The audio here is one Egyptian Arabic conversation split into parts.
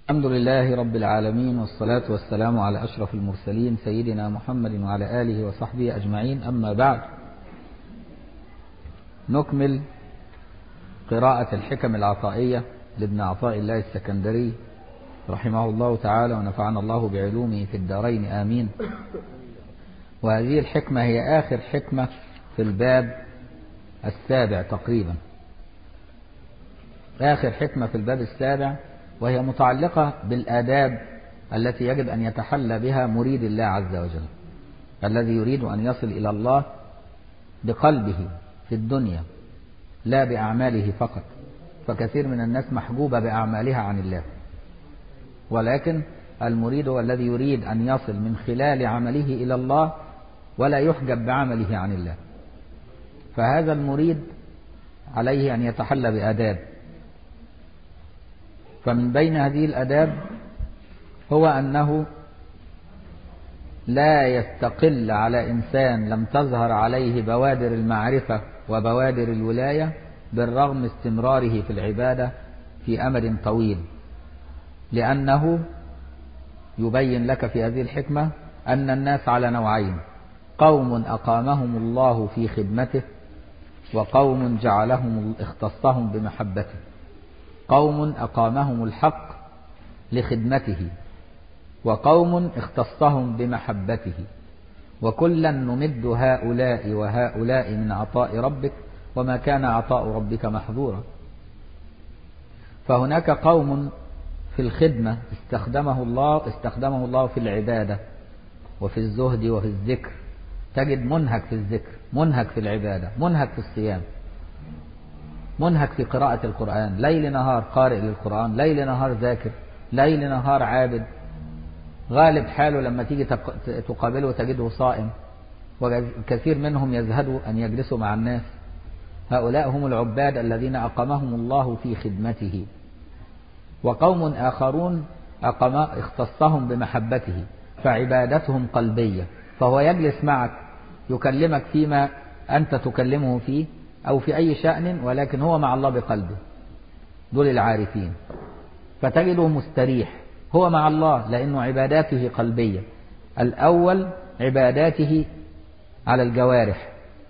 الحمد لله رب العالمين والصلاة والسلام على أشرف المرسلين سيدنا محمد وعلى آله وصحبه أجمعين أما بعد نكمل قراءة الحكم العطائية لابن عطاء الله السكندري رحمه الله تعالى ونفعنا الله بعلومه في الدارين آمين وهذه الحكمة هي آخر حكمة في الباب السابع تقريبا آخر حكمة في الباب السابع وهي متعلقة بالآداب التي يجب أن يتحلى بها مريد الله عز وجل الذي يريد أن يصل إلى الله بقلبه في الدنيا لا بأعماله فقط فكثير من الناس محجوبة بأعمالها عن الله ولكن المريد هو الذي يريد أن يصل من خلال عمله إلى الله ولا يحجب بعمله عن الله فهذا المريد عليه أن يتحلى بآداب فمن بين هذه الأداب هو أنه لا يستقل على إنسان لم تظهر عليه بوادر المعرفة وبوادر الولاية بالرغم استمراره في العبادة في أمد طويل لأنه يبين لك في هذه الحكمة أن الناس على نوعين قوم أقامهم الله في خدمته وقوم جعلهم اختصهم بمحبته قوم أقامهم الحق لخدمته وقوم اختصهم بمحبته وكلا نمد هؤلاء وهؤلاء من عطاء ربك وما كان عطاء ربك محظورا فهناك قوم في الخدمة استخدمه الله استخدمه الله في العبادة وفي الزهد وفي الذكر تجد منهك في الذكر منهك في العبادة منهك في الصيام منهك في قراءة القرآن ليل نهار قارئ للقرآن ليل نهار ذاكر ليل نهار عابد غالب حاله لما تيجي تقابله تجده صائم وكثير منهم يزهدوا أن يجلسوا مع الناس هؤلاء هم العباد الذين أقامهم الله في خدمته وقوم آخرون أقام اختصهم بمحبته فعبادتهم قلبية فهو يجلس معك يكلمك فيما أنت تكلمه فيه أو في أي شأن ولكن هو مع الله بقلبه دول العارفين فتجده مستريح هو مع الله لأنه عباداته قلبية الأول عباداته على الجوارح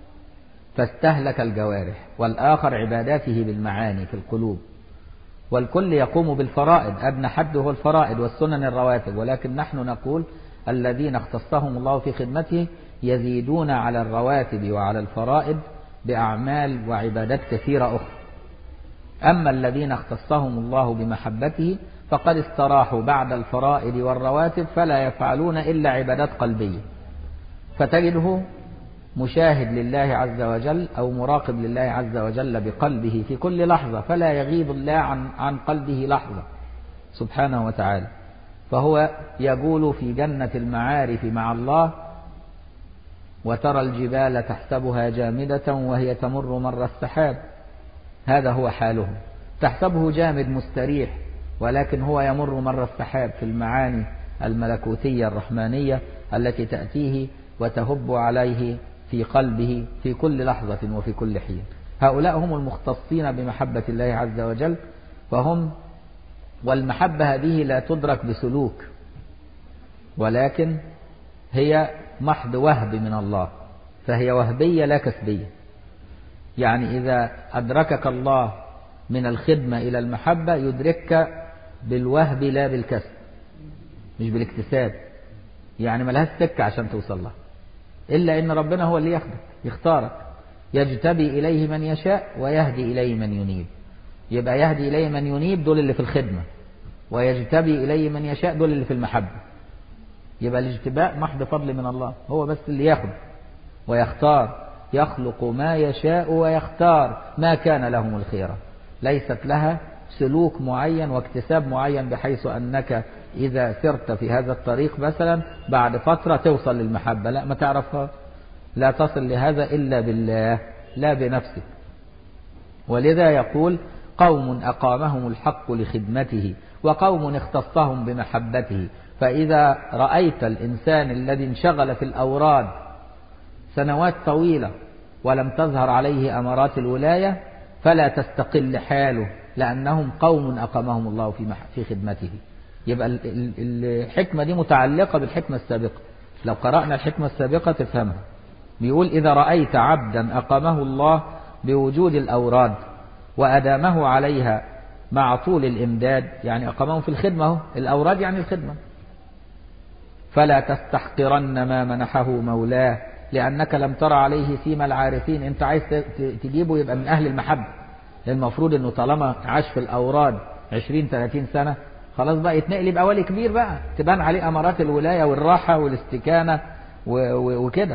فاستهلك الجوارح والآخر عباداته بالمعاني في القلوب والكل يقوم بالفرائض أدنى حد هو الفرائض والسنن الرواتب ولكن نحن نقول الذين اختصهم الله في خدمته يزيدون على الرواتب وعلى الفرائض بأعمال وعبادات كثيرة أخرى أما الذين اختصهم الله بمحبته فقد استراحوا بعد الفرائض والرواتب فلا يفعلون إلا عبادات قلبية فتجده مشاهد لله عز وجل أو مراقب لله عز وجل بقلبه في كل لحظة فلا يغيب الله عن, عن قلبه لحظة سبحانه وتعالى فهو يقول في جنة المعارف مع الله وترى الجبال تحسبها جامدة وهي تمر مر السحاب هذا هو حاله تحسبه جامد مستريح ولكن هو يمر مر السحاب في المعاني الملكوتية الرحمانية التي تأتيه وتهب عليه في قلبه في كل لحظة وفي كل حين هؤلاء هم المختصين بمحبة الله عز وجل فهم والمحبة هذه لا تدرك بسلوك ولكن هي محض وهب من الله فهي وهبية لا كسبية يعني إذا أدركك الله من الخدمة إلى المحبة يدركك بالوهب لا بالكسب مش بالاكتساب يعني ملهاش سكة عشان توصل لها إلا إن ربنا هو اللي ياخدك يختارك يجتبي إليه من يشاء ويهدي إليه من ينيب يبقى يهدي إليه من ينيب دول اللي في الخدمة ويجتبي إليه من يشاء دول اللي في المحبة يبقى الاجتباء محض فضل من الله هو بس اللي ياخد ويختار يخلق ما يشاء ويختار ما كان لهم الخيرة ليست لها سلوك معين واكتساب معين بحيث أنك إذا سرت في هذا الطريق مثلا بعد فترة توصل للمحبة لا ما تعرفها لا تصل لهذا إلا بالله لا بنفسك ولذا يقول قوم أقامهم الحق لخدمته وقوم اختصهم بمحبته فإذا رأيت الإنسان الذي انشغل في الأوراد سنوات طويلة ولم تظهر عليه أمارات الولاية فلا تستقل حاله لأنهم قوم أقامهم الله في في خدمته يبقى ال- ال- الحكمة دي متعلقة بالحكمة السابقة لو قرأنا الحكمة السابقة تفهمها بيقول إذا رأيت عبدا أقامه الله بوجود الأوراد وأدامه عليها مع طول الإمداد يعني أقامه في الخدمة هو. الأوراد يعني الخدمة فلا تستحقرن ما منحه مولاه لأنك لم تر عليه سيما العارفين أنت عايز ت- ت- تجيبه يبقى من أهل المحبة المفروض أنه طالما عاش في الأوراد 20 30 سنة خلاص بقى يتنقل يبقى ولي كبير بقى تبان عليه أمارات الولاية والراحة والاستكانة و- و- وكده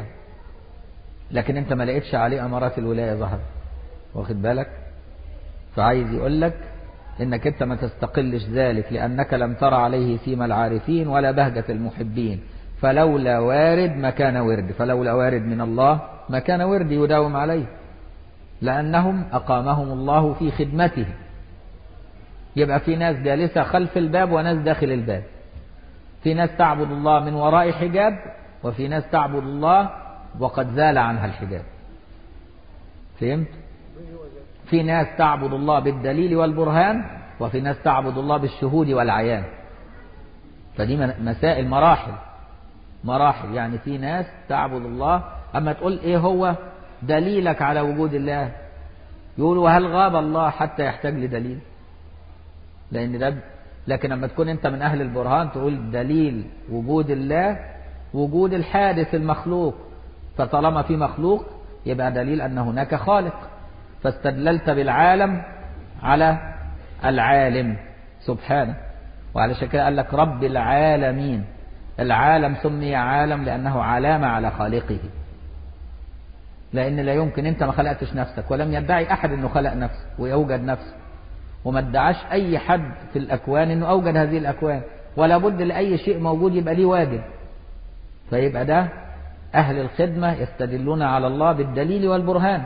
لكن أنت ما لقيتش عليه أمارات الولاية ظهر واخد بالك فعايز يقول لك انك انت ما تستقلش ذلك لانك لم تر عليه سيما العارفين ولا بهجة المحبين فلولا وارد ما كان ورد فلولا وارد من الله ما كان ورد يداوم عليه لانهم اقامهم الله في خدمته يبقى في ناس جالسة خلف الباب وناس داخل الباب في ناس تعبد الله من وراء حجاب وفي ناس تعبد الله وقد زال عنها الحجاب فهمت في ناس تعبد الله بالدليل والبرهان وفي ناس تعبد الله بالشهود والعيان فدي من- مسائل مراحل مراحل يعني في ناس تعبد الله أما تقول إيه هو دليلك على وجود الله يقول وهل غاب الله حتى يحتاج لدليل لأن ده لكن لما تكون أنت من أهل البرهان تقول دليل وجود الله وجود الحادث المخلوق فطالما في مخلوق يبقى دليل أن هناك خالق فاستدللت بالعالم على العالم سبحانه وعلشان كده قال لك رب العالمين العالم سمي عالم لأنه علامة على خالقه لأن لا يمكن أنت ما خلقتش نفسك ولم يدعي أحد أنه خلق نفسه ويوجد نفسه وما ادعاش أي حد في الأكوان أنه أوجد هذه الأكوان ولا بد لأي شيء موجود يبقى ليه واجب فيبقى ده أهل الخدمة يستدلون على الله بالدليل والبرهان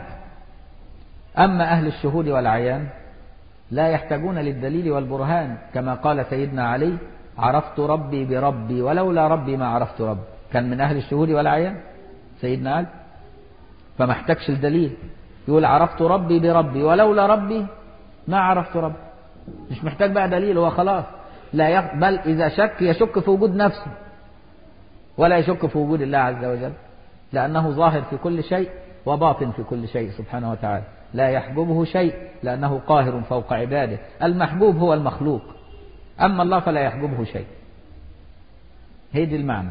أما أهل الشهود والعيان لا يحتاجون للدليل والبرهان كما قال سيدنا علي عرفت ربي بربي ولولا ربي ما عرفت ربي كان من أهل الشهود والعيان سيدنا علي فما احتاجش الدليل يقول عرفت ربي بربي ولولا ربي ما عرفت ربي مش محتاج بقى دليل هو خلاص لا يق... بل إذا شك يشك في وجود نفسه ولا يشك في وجود الله عز وجل لأنه ظاهر في كل شيء وباطن في كل شيء سبحانه وتعالى لا يحجبه شيء لأنه قاهر فوق عباده المحبوب هو المخلوق أما الله فلا يحجبه شيء هي دي المعنى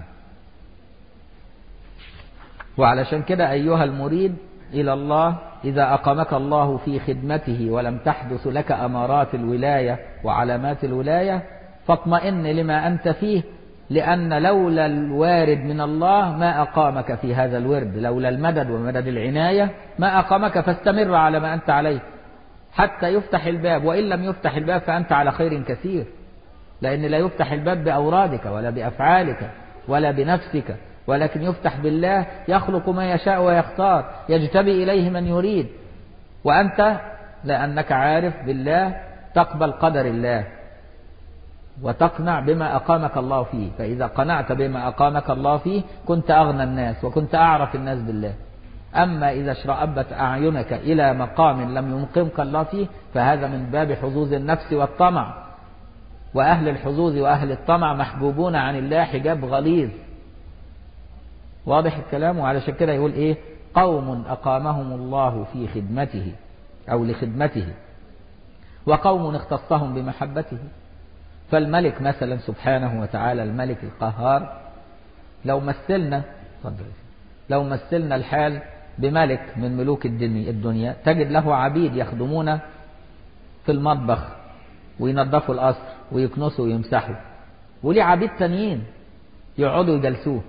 وعلشان كده أيها المريد إلى الله إذا أقامك الله في خدمته ولم تحدث لك أمارات الولاية وعلامات الولاية فاطمئن لما أنت فيه لأن لولا الوارد من الله ما أقامك في هذا الورد لولا المدد ومدد العناية ما أقامك فاستمر على ما أنت عليه حتى يفتح الباب وإن لم يفتح الباب فأنت على خير كثير لأن لا يفتح الباب بأورادك ولا بأفعالك ولا بنفسك ولكن يفتح بالله يخلق ما يشاء ويختار يجتبي إليه من يريد وأنت لأنك عارف بالله تقبل قدر الله وتقنع بما أقامك الله فيه فإذا قنعت بما أقامك الله فيه كنت أغنى الناس وكنت أعرف الناس بالله أما إذا اشرأبت أعينك إلى مقام لم ينقمك الله فيه فهذا من باب حظوظ النفس والطمع وأهل الحظوظ وأهل الطمع محجوبون عن الله حجاب غليظ واضح الكلام وعلى كده يقول إيه قوم أقامهم الله في خدمته أو لخدمته وقوم اختصهم بمحبته فالملك مثلا سبحانه وتعالى الملك القهار لو مثلنا اتفضل لو مثلنا الحال بملك من ملوك الدنيا, الدنيا تجد له عبيد يخدمون في المطبخ وينظفوا القصر ويكنسوا ويمسحوا وليه عبيد تانيين يقعدوا يجلسوه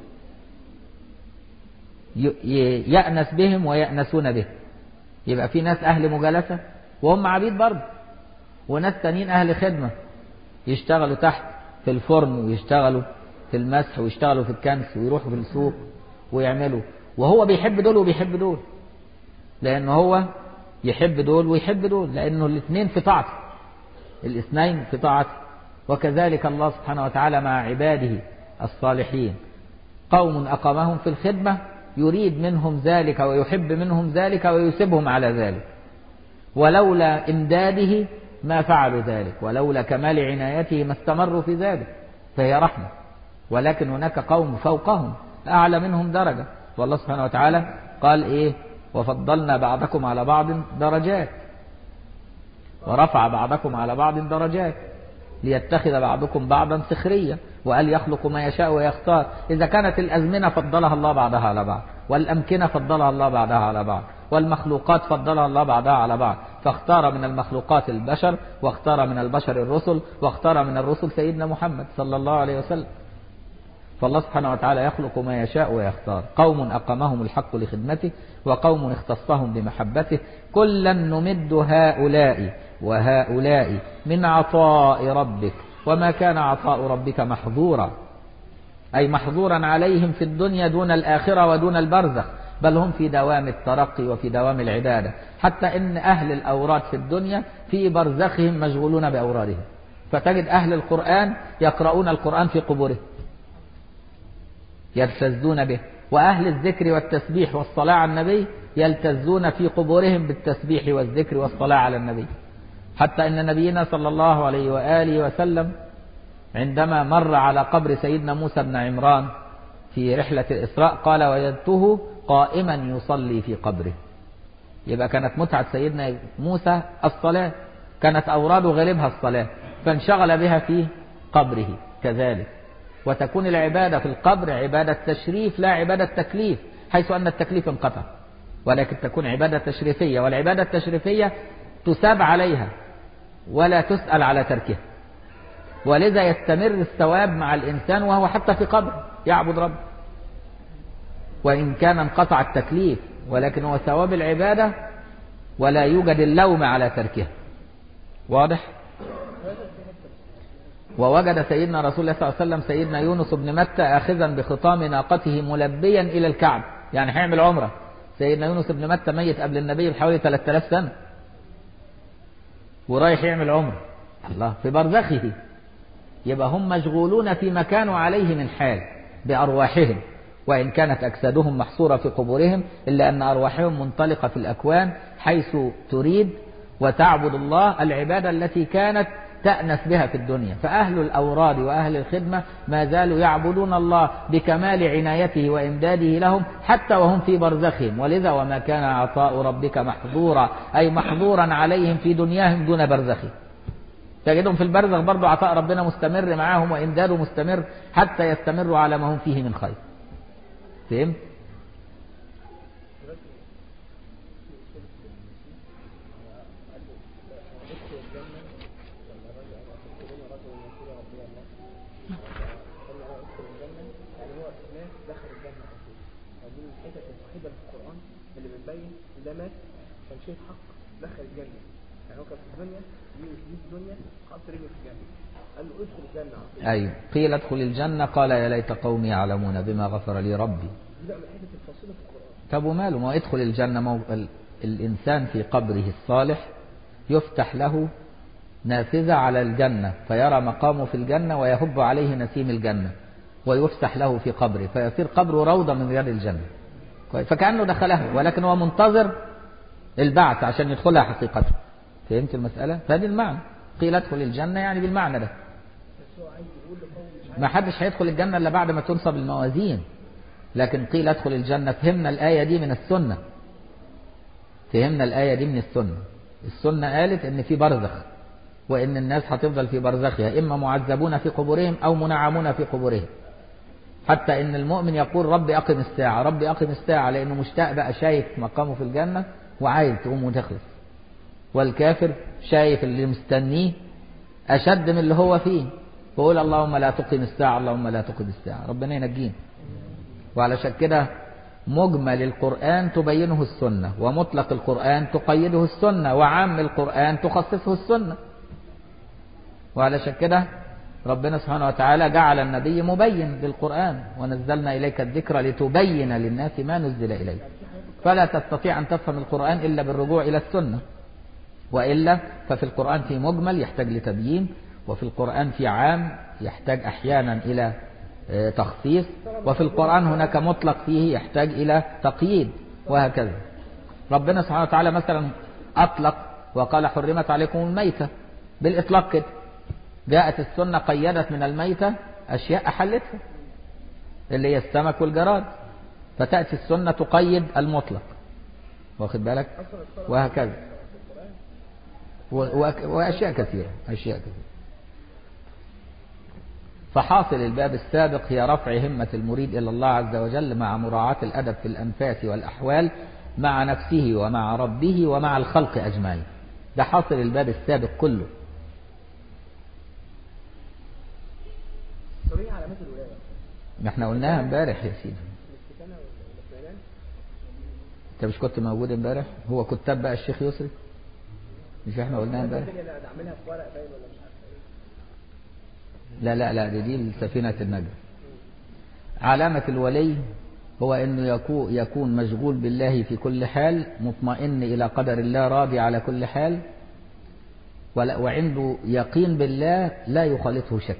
يأنس بهم ويأنسون به يبقى في ناس أهل مجالسة وهم عبيد برضه وناس تانيين أهل خدمة يشتغلوا تحت في الفرن ويشتغلوا في المسح ويشتغلوا في الكنس ويروحوا في السوق ويعملوا وهو بيحب دول وبيحب دول لأن هو يحب دول ويحب دول لأنه الاثنين في طاعته الاثنين في طاعته وكذلك الله سبحانه وتعالى مع عباده الصالحين قوم أقامهم في الخدمة يريد منهم ذلك ويحب منهم ذلك ويسبهم على ذلك ولولا إمداده ما فعلوا ذلك ولولا كمال عنايته ما استمروا في ذلك فهي رحمة ولكن هناك قوم فوقهم أعلى منهم درجة والله سبحانه وتعالى قال إيه وفضلنا بعضكم على بعض درجات ورفع بعضكم على بعض درجات ليتخذ بعضكم بعضا سخريا وقال يخلق ما يشاء ويختار إذا كانت الأزمنة فضلها الله بعضها على بعض والأمكنة فضلها الله بعضها على بعض والمخلوقات فضلها الله بعضها على بعض فاختار من المخلوقات البشر واختار من البشر الرسل واختار من الرسل سيدنا محمد صلى الله عليه وسلم فالله سبحانه وتعالى يخلق ما يشاء ويختار قوم أقامهم الحق لخدمته وقوم اختصهم بمحبته كلا نمد هؤلاء وهؤلاء من عطاء ربك وما كان عطاء ربك محظورا أي محظورا عليهم في الدنيا دون الآخرة ودون البرزخ بل هم في دوام الترقي وفي دوام العبادة حتى إن أهل الأوراد في الدنيا في برزخهم مشغولون بأورادهم فتجد أهل القرآن يقرؤون القرآن في قبورهم يلتزون به وأهل الذكر والتسبيح والصلاة على النبي يلتزون في قبورهم بالتسبيح والذكر والصلاة على النبي حتى أن نبينا صلى الله عليه وآله وسلم عندما مر على قبر سيدنا موسى بن عمران في رحلة الإسراء قال وجدته قائما يصلي في قبره يبقى كانت متعة سيدنا موسى الصلاة كانت أوراده غالبها الصلاة فانشغل بها في قبره كذلك وتكون العبادة في القبر عبادة تشريف لا عبادة تكليف حيث أن التكليف انقطع ولكن تكون عبادة تشريفية والعبادة التشريفية تساب عليها ولا تسأل على تركها ولذا يستمر الثواب مع الإنسان وهو حتى في قبر يعبد رب وإن كان انقطع التكليف ولكن هو ثواب العبادة ولا يوجد اللوم على تركها واضح ووجد سيدنا رسول الله صلى الله عليه وسلم سيدنا يونس بن متى آخذا بخطام ناقته ملبيا إلى الكعب يعني هيعمل عمرة سيدنا يونس بن متى ميت قبل النبي بحوالي 3000 سنة ورايح يعمل عمرة الله في برزخه يبقى هم مشغولون فيما كانوا عليه من حال بأرواحهم وإن كانت أجسادهم محصورة في قبورهم إلا أن أرواحهم منطلقة في الأكوان حيث تريد وتعبد الله العبادة التي كانت تأنس بها في الدنيا فأهل الأوراد وأهل الخدمة ما زالوا يعبدون الله بكمال عنايته وإمداده لهم حتى وهم في برزخهم ولذا وما كان عطاء ربك محظورا أي محظورا عليهم في دنياهم دون برزخهم تجدهم في البرزخ برضو عطاء ربنا مستمر معاهم وإمداده مستمر حتى يستمروا على ما هم فيه من خير فهمت؟ ده مات كان شيء حق دخل الجنة يعني هو كان في الدنيا دي الدنيا حط رجله في الجنة قال له ادخل الجنة أيوة قيل ادخل الجنة قال يا ليت قومي يعلمون بما غفر لي ربي لا من حتة الفاصلة في القرآن طب وماله ما ادخل الجنة مو... ال... الإنسان في قبره الصالح يفتح له نافذة على الجنة فيرى مقامه في الجنة ويهب عليه نسيم الجنة ويفسح له في قبره فيصير قبره روضة من رياض الجنة فكأنه دخلها ولكن هو منتظر البعث عشان يدخلها حقيقة فهمت المسألة فهذه المعنى قيل ادخل الجنة يعني بالمعنى ده ما حدش هيدخل الجنة إلا بعد ما تنصب الموازين لكن قيل ادخل الجنة فهمنا الآية دي من السنة فهمنا الآية دي من السنة السنة قالت ان في برزخ وان الناس هتفضل في برزخها اما معذبون في قبورهم او منعمون في قبورهم حتى ان المؤمن يقول ربي اقم الساعة ربي اقم الساعة لانه مشتاق بقى شايف مقامه في الجنة وعايز تقوم وتخلص والكافر شايف اللي مستنيه اشد من اللي هو فيه فقول اللهم لا تقم الساعة اللهم لا تقم الساعة ربنا ينجينا وعلشان كده مجمل القرآن تبينه السنة ومطلق القرآن تقيده السنة وعام القرآن تخصصه السنة وعلشان كده ربنا سبحانه وتعالى جعل النبي مبين للقرآن ونزلنا إليك الذكر لتبين للناس ما نزل إليك فلا تستطيع أن تفهم القرآن إلا بالرجوع إلى السنة وإلا ففي القرآن في مجمل يحتاج لتبيين وفي القرآن في عام يحتاج أحيانا إلى تخصيص وفي القرآن هناك مطلق فيه يحتاج إلى تقييد وهكذا ربنا سبحانه وتعالى مثلا أطلق وقال حرمت عليكم الميتة بالإطلاق كده جاءت السنة قيدت من الميتة أشياء أحلتها اللي هي السمك والجراد فتأتي السنة تقيد المطلق واخد بالك اصلا الصلاه وهكذا و- وأك- وأشياء كثيرة أشياء كثيرة فحاصل الباب السابق هي رفع همة المريد إلى الله عز وجل مع مراعاة الأدب في الأنفاس والأحوال مع نفسه ومع ربه ومع الخلق أجمعين ده حاصل الباب السابق كله طب ايه علامات الولايه؟ ما احنا قلناها امبارح يا سيدي الاستكانه والاطمئنان انت مش كنت موجود امبارح هو كتاب بقى الشيخ يسري مش احنا قلناها امبارح الدنيا لا اعملها في ورق باين ولا مش عارف ايه لا لا لا دي, دي سفينة النجم علامة الولي هو أنه يكو- يكون مشغول بالله في كل حال مطمئن إلى قدر الله راضي على كل حال ولا- وعنده يقين بالله لا يخالطه شك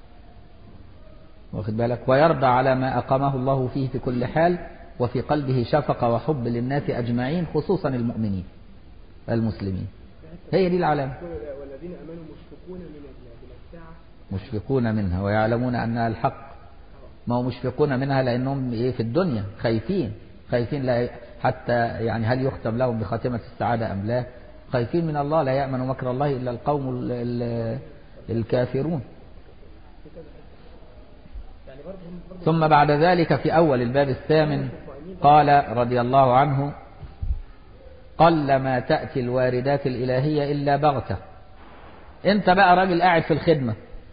واخد بالك ويرضى على ما أقامه الله فيه في كل حال وفي قلبه شفقة وحب للناس أجمعين خصوصا المؤمنين المسلمين هي دي العلامة والذين امنوا مشفقون من من الساعه مشفقون منها ويعلمون أنها الحق ما هو مشفقون منها لأنهم إيه في الدنيا خايفين خايفين لا حتى يعني هل يختم لهم بخاتمة السعادة أم لا خايفين من الله لا يأمن مكر الله إلا القوم ال- ال- الكافرون يعني برضه هم برضه ثم بعد ذلك في أول الباب الثامن قال رضي الله عنه قل ما تأتي الواردات الإلهية إلا بغتة أنت بقى راجل قاعد في الخدمة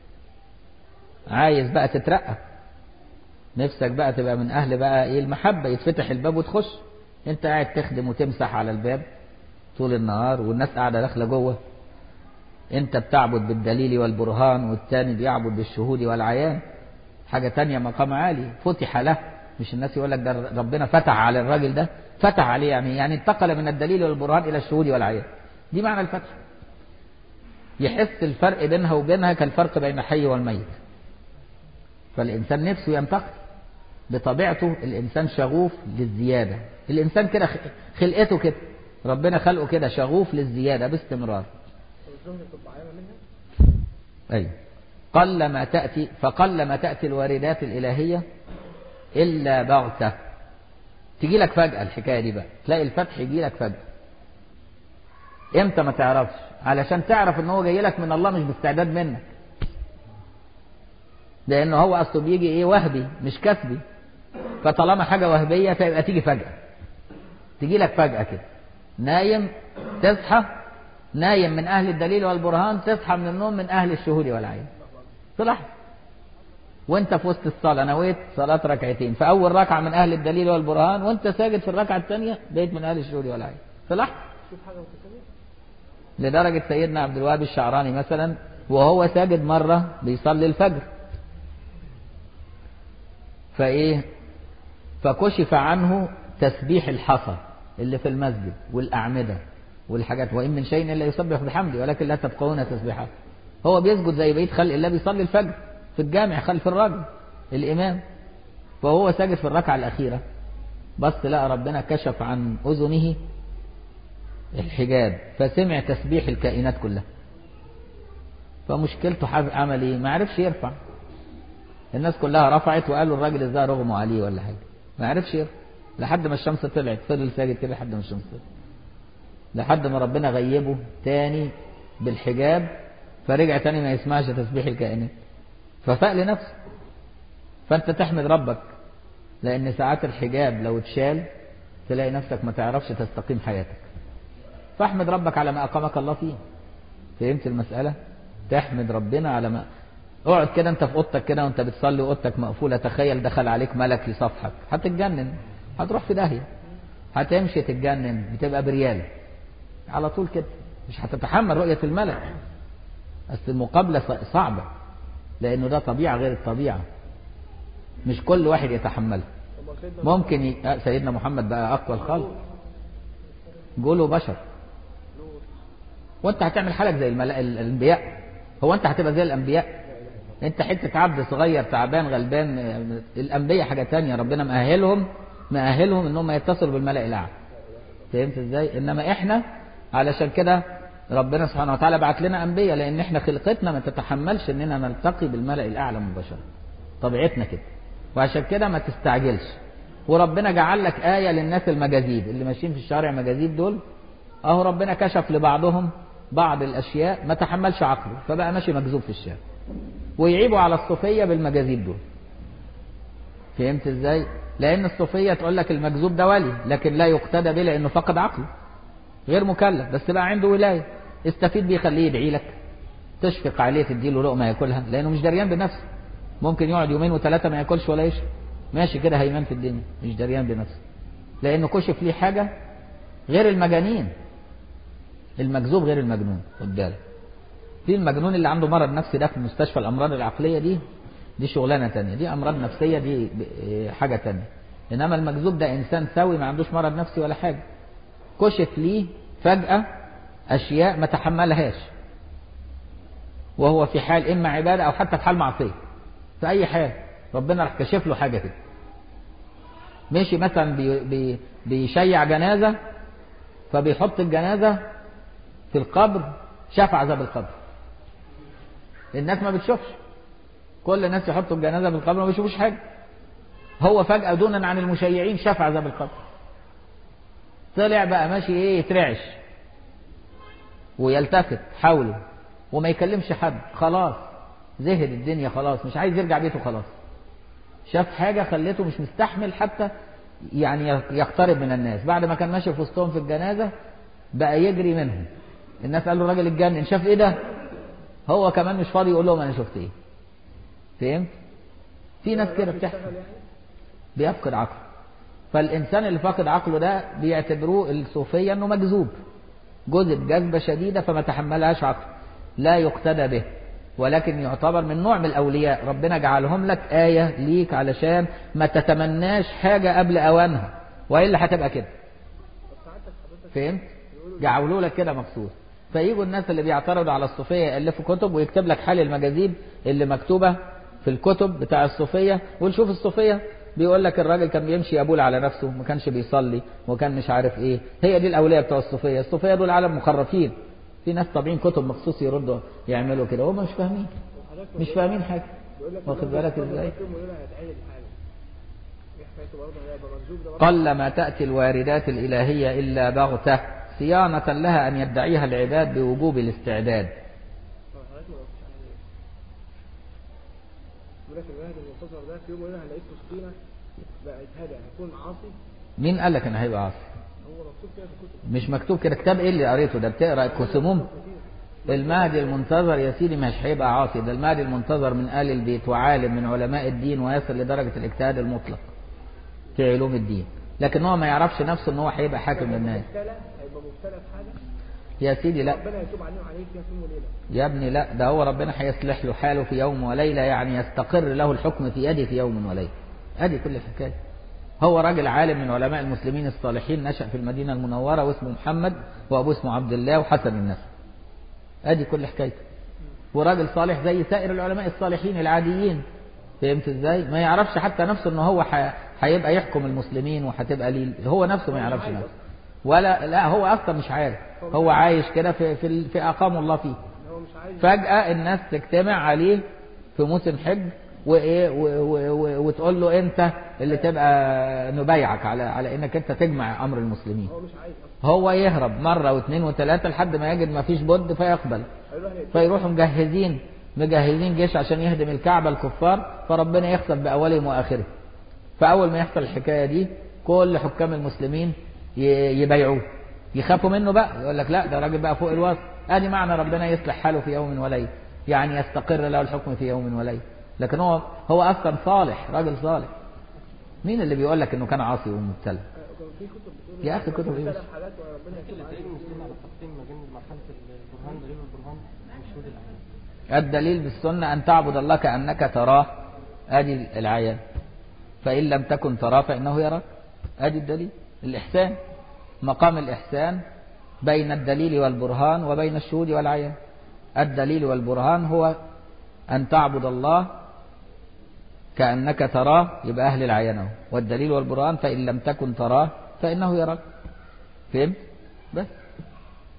عايز بقى تترقى نفسك بقى تبقى من أهل بقى إيه المحبة يتفتح الباب وتخش أنت قاعد تخدم وتمسح على الباب طول النهار والناس قاعدة داخلة جوه أنت بتعبد بالدليل والبرهان والتاني بيعبد بالشهود والعيان حاجة تانية مقام عالي فتح له مش الناس يقول لك ده ربنا فتح على الراجل ده فتح عليه يعني يعني انتقل من الدليل والبرهان إلى الشهود والعيان دي معنى الفتح يحس الفرق بينها وبينها كالفرق بين الحي والميت فالإنسان نفسه ينتقل بطبيعته الإنسان شغوف للزيادة الإنسان كده خ- خلقته كده ربنا خلقه كده شغوف للزيادة باستمرار الزهد تبقى علامه منها أي قل ما تأتي فقل ما تأتي الواردات الإلهية إلا بغتة تجي لك فجأة الحكاية دي بقى تلاقي الفتح يجي لك فجأة امتى ما تعرفش علشان تعرف ان هو جاي لك من الله مش باستعداد منك لان هو اصله بيجي ايه وهبي مش كسبي فطالما حاجة وهبية فيبقى تيجي فجأة تجي لك فجأة كده نايم تصحى نايم من أهل الدليل والبرهان تصحى من النوم من أهل الشهود والعين في لحظة وانت في وسط الصلاة نويت صلاة ركعتين في أول ركعة من أهل الدليل والبرهان وانت ساجد في الركعة الثانية بقيت من أهل الشهود والعين في لحظة شوف حاجه متساويه لدرجة سيدنا عبد الوهاب الشعراني مثلا وهو ساجد مرة بيصلي الفجر فإيه فكشف عنه تسبيح الحصى اللي في المسجد والأعمدة والحاجات وإن من شيء إلا يسبح بحمده ولكن لا تفقهون تسبيحه هو بيسجد زي بقية خلق الله بيصلي الفجر في الجامع خلف الراجل الإمام فهو ساجد في الركعة الأخيرة بس لقى ربنا كشف عن أذنه الحجاب فسمع تسبيح الكائنات كلها فمشكلته حاب- عمل ايه ما عرفش يرفع الناس كلها رفعت وقالوا الراجل ازاي رغموا عليه ولا حاجه ما عرفش يرفع لحد ما الشمس طلعت فضل ساجد كده لحد ما الشمس طلعت لحد ما ربنا غيبه تاني بالحجاب فرجع تاني ما يسمعش تسبيح الكائنات ففاق لنفسه فانت تحمد ربك لان ساعات الحجاب لو اتشال تلاقي نفسك ما تعرفش تستقيم حياتك فاحمد ربك على ما أقامك الله فيه فهمت المسألة تحمد ربنا على ما اقعد كده انت في اوضتك كده وانت بتصلي اوضتك مقفولة تخيل دخل عليك ملك يصافحك هتتجنن هتروح في داهية هتمشي تتجنن بتبقى بريال على طول كده مش هتتحمل رؤية الملك بس المقابلة ص- صعبة لأنه ده طبيعة غير الطبيعة مش كل واحد يتحملها طب ما سيدنا ممكن ي... آه، سيدنا محمد بقى أقوى الخلق قولوا بشر وانت هتعمل حالك زي الملا... ال- الانبياء هو انت هتبقى زي الانبياء انت حته عبد صغير تعبان غلبان آه، الانبياء حاجه تانية ربنا مأهلهم مأهلهم انهم يتصلوا بالملأ الاعلى فهمت ازاي انما احنا علشان كده ربنا سبحانه وتعالى بعت لنا انبياء لان احنا خلقتنا ما تتحملش اننا نلتقي بالملأ الاعلى مباشرة طبيعتنا كده وعشان كده ما تستعجلش وربنا جعل لك آية للناس المجاذيب اللي ماشيين في الشارع مجاذيب دول اهو ربنا كشف لبعضهم بعض الاشياء ما تحملش عقله فبقى ماشي مجذوب في الشارع ويعيبوا على الصوفية بالمجاذيب دول فهمت ازاي لان الصوفية تقول لك المجذوب ده ولي لكن لا يقتدى به لانه فقد عقله غير مكلف بس بقى عنده ولاية استفيد بيه خليه يدعي لك تشفق عليه تديله لقمة ياكلها لانه مش دريان بنفسه ممكن يقعد يومين وثلاثة ما ياكلش ولا يشرب ماشي كده هيمان في الدنيا مش دريان بنفسه لانه كشف ليه حاجة غير المجانين المجذوب غير المجنون خد بالك في المجنون اللي عنده مرض نفسي ده في مستشفى الامراض العقليه دي دي شغلانه تانية دي امراض نفسيه دي حاجه تانية انما المجذوب ده انسان سوي ما عندوش مرض نفسي ولا حاجه كشف ليه فجاه اشياء ما تحملهاش وهو في حال اما عباده او حتى في حال معصيه في اي حال ربنا راح كشف له حاجه كده مشي مثلا بي بي بيشيع جنازه فبيحط الجنازه في القبر شاف عذاب القبر الناس ما بتشوفش كل الناس يحطوا الجنازة في القبر ما بيشوفوش حاجة هو فجأة دونا عن المشيعين شاف عذاب القبر طلع بقى ماشي ايه يترعش ويلتفت حوله وما يكلمش حد خلاص زهد الدنيا خلاص مش عايز يرجع بيته خلاص شاف حاجة خلته مش مستحمل حتى يعني يقترب من الناس بعد ما كان ماشي في وسطهم في الجنازة بقى يجري منهم الناس قالوا الراجل اتجنن شاف ايه ده هو كمان مش فاضي يقول لهم انا شفت ايه فهمت في ناس كده بتحصل بيفقد عقله فالانسان اللي فاقد عقله ده بيعتبروه الصوفيه انه مجذوب جذب جذبه شديده فما تحملهاش عقله لا يقتدى به ولكن يعتبر من نوع من الاولياء ربنا جعلهم لك ايه ليك علشان ما تتمناش حاجه قبل اوانها والا هتبقى كده فهمت جعلوا لك كده مخصوص فيجوا الناس اللي بيعترضوا على الصوفية يألفوا كتب ويكتب لك حال المجاذيب اللي مكتوبة في الكتب بتاع الصوفية ونشوف الصوفية بيقول لك الراجل كان بيمشي يبول على نفسه ما كانش بيصلي وكان مش عارف ايه هي دي الأولياء بتوع الصوفية الصوفية دول عالم مخرفين في ناس طابعين كتب مخصوص يردوا يعملوا كده هم مش فاهمين مش فاهمين حاجة واخد بالك ازاي قل ما تأتي الواردات الإلهية إلا بغتة صيانة لها أن يدعيها العباد بوجوب الاستعداد مين قال لك ان هيبقى عاصي مش مكتوب كده كتاب ايه اللي قريته ده بتقرا الكسموم المهدي المنتظر يا سيدي مش هيبقى عاصي ده المهدي المنتظر من آل البيت وعالم من علماء الدين ويصل لدرجة الاجتهاد المطلق في علوم الدين لكن هو ما يعرفش نفسه ان هو هيبقى حاكم للناس يا سيدي لا ربنا يتوب عليه وعليك يا يوم وليله يا ابني لا ده هو ربنا هيصلح له حاله في يوم وليلة يعني يستقر له الحكم في يده في يوم وليلة ادي كل الحكاية هو راجل عالم من علماء المسلمين الصالحين نشأ في المدينة المنورة واسمه محمد وابوه اسمه عبد الله وحسن النسب ادي كل حكايته وراجل صالح زي سائر العلماء الصالحين العاديين فهمت ازاي ما يعرفش حتى نفسه ان هو هيبقى يحكم المسلمين وهتبقى ليه هو نفسه ما يعرفش نفسه ولا لا هو اصلا مش عارف هو عايش كده في في, في اقام الله فيه هو مش عايز فجأة الناس تجتمع عليه في موسم حج وايه و- و- و- وتقول له انت اللي تبقى نبايعك على على انك انت تجمع امر المسلمين هو مش عايز اصلا هو يهرب مرة واثنين وثلاثة لحد ما يجد ما فيش بد فيقبل هيروح يقتل. فيروحوا مجهزين مجهزين جيش عشان يهدم الكعبة الكفار فربنا يخسف بأولهم وآخرهم فأول ما يحصل الحكاية دي كل حكام المسلمين ي- يبايعوه يخافوا منه بقى يقول لك لا ده راجل بقى فوق الوصف ادي معنى ربنا يصلح حاله في يوم وليلة يعني يستقر له الحكم في يوم وليلة لكن هو هو اصلا صالح راجل صالح مين اللي بيقول لك انه كان عاصي ومبتلى آه، كان في كتب بتقول يا أخي كتب إيه بس؟ ثلاث حالات وربنا يتوب عليه الدليل المسلم على خطين ما بين مرحلة البرهان دليل البرهان وشهود العين الدليل بالسنة أن تعبد الله كأنك تراه أدي العيان فإن لم تكن تراه فإنه يراك أدي الدليل الإحسان مقام الإحسان بين الدليل والبرهان وبين الشهود والعيان الدليل والبرهان هو أن تعبد الله كأنك تراه يبقى أهل العيان أهو. والدليل والبرهان فإن لم تكن تراه فإنه يراك فهمت؟ بس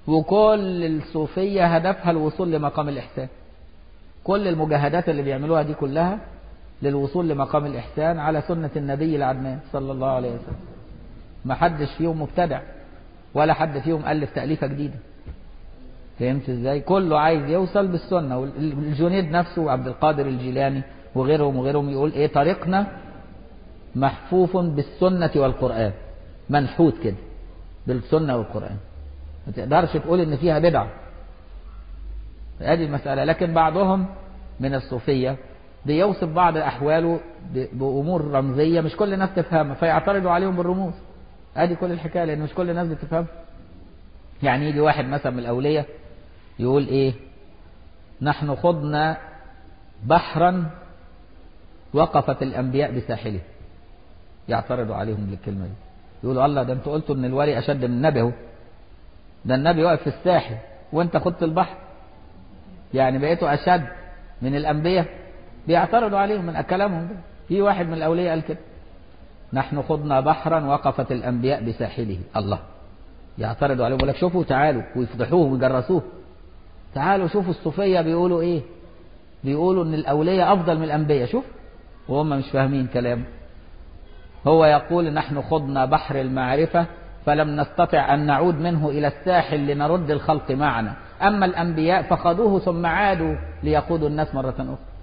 وكل الصوفية هدفها الوصول لمقام الإحسان كل المجاهدات اللي بيعملوها دي كلها للوصول لمقام الإحسان على سنة النبي العدنان صلى الله عليه وسلم ما حدش فيهم مبتدع ولا حد فيهم ألف تأليفة جديدة فهمت ازاي كله عايز يوصل بالسنة والجنيد نفسه وعبد القادر الجيلاني وغيرهم وغيرهم يقول ايه طريقنا محفوف بالسنة والقرآن منحوت كده بالسنة والقرآن ما تقدرش تقول ان فيها بدعة هذه المسألة لكن بعضهم من الصوفية بيوصف بعض أحواله بأمور رمزية مش كل الناس تفهمها فيعترضوا عليهم بالرموز ادي كل الحكاية لأن مش كل الناس بتفهمها يعني يجي واحد مثلا من الأولية يقول إيه نحن خضنا بحرا وقفت الأنبياء بساحله يعترضوا عليهم بالكلمة دي يقولوا الله ده انتوا قلتوا ان الولي أشد من النبي اهو ده النبي واقف في الساحل وانت خضت البحر يعني بقيتوا أشد من الأنبياء بيعترضوا عليهم من كلامهم ده في واحد من الأولياء قال كده نحن خضنا بحرا وقفت الأنبياء بساحله الله يعترضوا عليهم يقول لك شوفوا تعالوا ويفضحوه ويجرسوه تعالوا شوفوا الصوفية بيقولوا ايه بيقولوا ان الأولياء أفضل من الأنبياء شوف وهم مش فاهمين كلامه هو يقول نحن خضنا بحر المعرفة فلم نستطع أن نعود منه إلى الساحل لنرد الخلق معنا أما الأنبياء فخذوه ثم عادوا ليقودوا الناس مرة أخرى